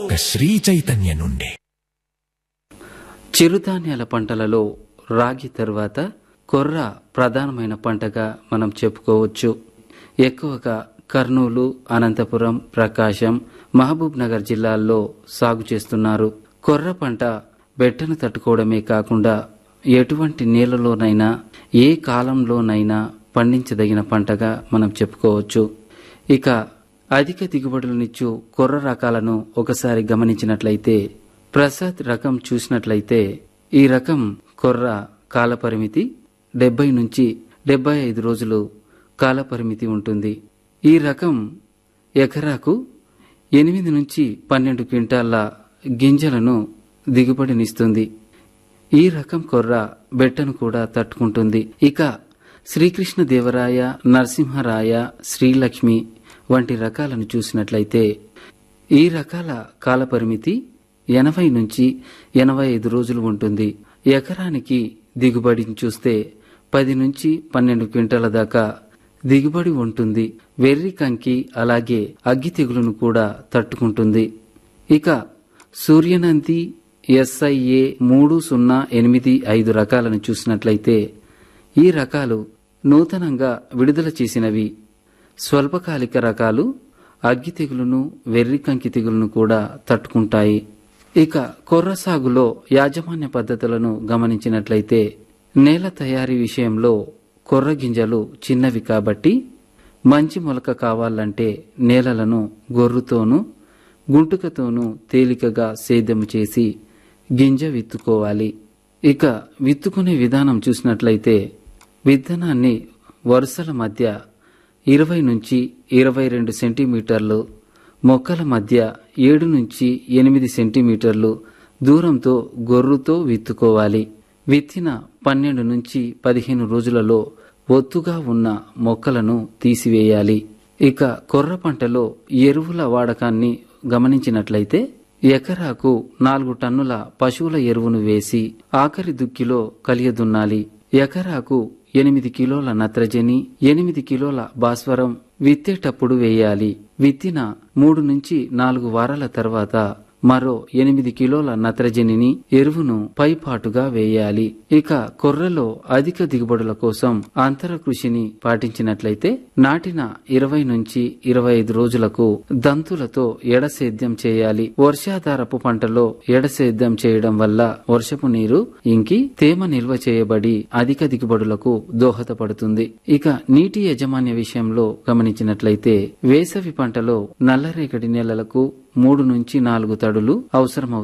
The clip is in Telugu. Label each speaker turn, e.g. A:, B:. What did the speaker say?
A: ఒక్క శ్రీ చైతన్య నుండి
B: చిరుధాన్యాల పంటలలో రాగి తర్వాత కొర్ర ప్రధానమైన పంటగా మనం చెప్పుకోవచ్చు ఎక్కువగా కర్నూలు అనంతపురం ప్రకాశం మహబూబ్ నగర్ జిల్లాల్లో సాగు చేస్తున్నారు కొర్ర పంట బెట్టను తట్టుకోవడమే కాకుండా ఎటువంటి నేలలోనైనా ఏ కాలంలోనైనా పండించదగిన పంటగా మనం చెప్పుకోవచ్చు ఇక అధిక దిగుబడులనిచ్చు కొర్ర రకాలను ఒకసారి గమనించినట్లయితే ప్రసాద్ రకం చూసినట్లయితే ఈ రకం కొర్ర కాలపరిమితి డెబ్బై నుంచి డెబ్బై ఐదు రోజులు కాలపరిమితి ఉంటుంది ఈ రకం ఎకరాకు ఎనిమిది నుంచి పన్నెండు క్వింటాళ్ల గింజలను దిగుబడినిస్తుంది ఈ రకం కొర్ర బెట్టను కూడా తట్టుకుంటుంది ఇక శ్రీకృష్ణ దేవరాయ నరసింహరాయ శ్రీలక్ష్మి వంటి రకాలను చూసినట్లయితే ఈ రకాల కాలపరిమితి ఎనభై నుంచి ఎనభై ఐదు రోజులు ఉంటుంది ఎకరానికి దిగుబడిని చూస్తే పది నుంచి పన్నెండు క్వింటాల దాకా దిగుబడి ఉంటుంది వెర్రి కంకి అలాగే అగ్గి తెగులును కూడా తట్టుకుంటుంది ఇక సూర్యనంది ఎస్ఐఏ మూడు సున్నా ఎనిమిది ఐదు రకాలను చూసినట్లయితే ఈ రకాలు నూతనంగా విడుదల చేసినవి స్వల్పకాలిక రకాలు అగ్గి తెగులును వెర్రి కంకి తెగులును కూడా తట్టుకుంటాయి ఇక కొర్ర సాగులో యాజమాన్య పద్ధతులను గమనించినట్లయితే నేల తయారీ విషయంలో కొర్ర గింజలు చిన్నవి కాబట్టి మంచి మొలక కావాలంటే నేలలను గొర్రుతోనూ గుంటుకతోనూ తేలికగా సేద్యము చేసి గింజ విత్తుకోవాలి ఇక విత్తుకునే విధానం చూసినట్లయితే విత్తనాన్ని వరుసల మధ్య ఇరవై నుంచి ఇరవై రెండు సెంటీమీటర్లు మొక్కల మధ్య ఏడు నుంచి ఎనిమిది సెంటీమీటర్లు దూరంతో గొర్రుతో విత్తుకోవాలి విత్తిన పన్నెండు నుంచి పదిహేను రోజులలో ఒత్తుగా ఉన్న మొక్కలను తీసివేయాలి ఇక కొర్ర పంటలో ఎరువుల వాడకాన్ని గమనించినట్లయితే ఎకరాకు నాలుగు టన్నుల పశువుల ఎరువును వేసి ఆఖరి దుక్కిలో కలియదున్నాలి ఎకరాకు ఎనిమిది కిలోల నత్రజని ఎనిమిది కిలోల భాస్వరం విత్తేటప్పుడు వేయాలి విత్తిన మూడు నుంచి నాలుగు వారాల తర్వాత మరో ఎనిమిది కిలోల నత్రజనిని ఎరువును పైపాటుగా వేయాలి ఇక కొర్రలో అధిక దిగుబడుల కోసం అంతర కృషిని పాటించినట్లయితే నాటిన ఇరవై నుంచి ఇరవై ఐదు రోజులకు దంతులతో ఎడసేద్యం చేయాలి వర్షాధారపు పంటలో ఎడసేద్యం చేయడం వల్ల వర్షపు నీరు ఇంకి తేమ నిల్వ చేయబడి అధిక దిగుబడులకు దోహదపడుతుంది ఇక నీటి యాజమాన్య విషయంలో గమనించినట్లయితే వేసవి పంటలో నల్లరేగడి నేలలకు మూడు నుంచి నాలుగు తడులు అవసరమవుతాయి